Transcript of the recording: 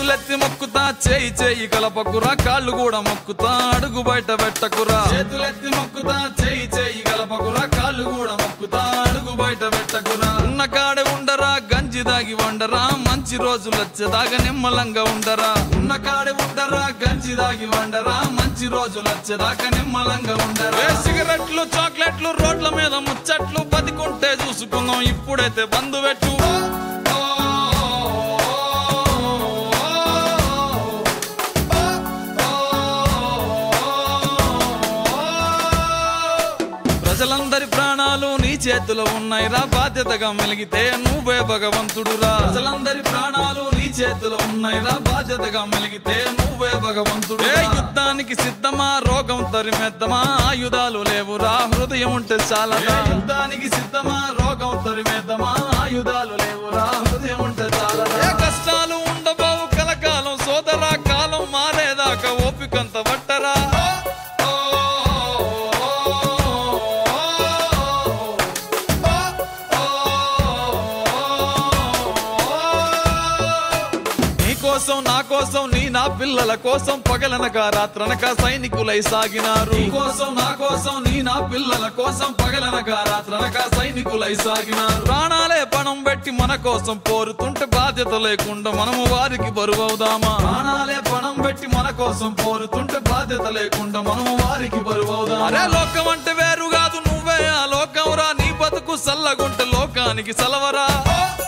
చేతులెత్తి మొక్కుతా చేయి చేయి కలపకురా కాళ్ళు కూడా మొక్కుతా అడుగు బయట పెట్టకురా చేతులెత్తి మొక్కుతా చేయి చేయి కలపకురా కాళ్ళు కూడా మొక్కుతా అడుగు బయట పెట్టకురా ఉన్న కాడే ఉండరా గంజి దాగి వండరా మంచి రోజులు వచ్చేదాకా నిమ్మలంగా ఉండరా ఉన్న కాడే ఉండరా గంజి దాగి వండరా మంచి రోజులు వచ్చేదాకా నిమ్మలంగా ఉండరా ఏ సిగరెట్లు చాక్లెట్లు రోడ్ల మీద ముచ్చట్లు బతికుంటే చూసుకుందాం ఇప్పుడైతే బంధు పెట్టు ప్రజలందరి ప్రాణాలు నీ చేతిలో ఉన్నాయిరా బాధ్యతగా మెలిగితే నువ్వే భగవంతుడురా ప్రజలందరి ప్రాణాలు నీ చేతిలో ఉన్నాయిరా బాధ్యతగా మెలిగితే నువ్వే భగవంతుడు ఏ యుద్ధానికి సిద్ధమా రోగం తరిమేద్దామా ఆయుధాలు లేవురా హృదయం ఉంటే చాలా యుద్ధానికి సిద్ధమా రోగం తరిమేద్దామా ఆయుధాలు లేవురా హృదయం ఉంటే చాలా ఏ కష్టాలు ఉండబోవు కలకాలం సోదరా కాలం మారేదాకా ఓపికంత పట్టరా నీ కోసం నా కోసం నీ నా పిల్లల కోసం పగలనక రాత్రనక సైనికులై సాగినారు నీ కోసం నా కోసం నీ నా పిల్లల కోసం పగలనక రాత్రనక సైనికులై సాగినారు ప్రాణాలే పణం పెట్టి మన కోసం పోరుతుంటే బాధ్యత లేకుండా మనము వారికి బరువవుదామా ప్రాణాలే పణం పెట్టి మన కోసం పోరుతుంటే బాధ్యత లేకుండా మనము వారికి బరువవుదామా అరే లోకం అంటే వేరు కాదు నువ్వే ఆ లోకం రా నీ బతుకు సల్లగుంటే లోకానికి సలవరా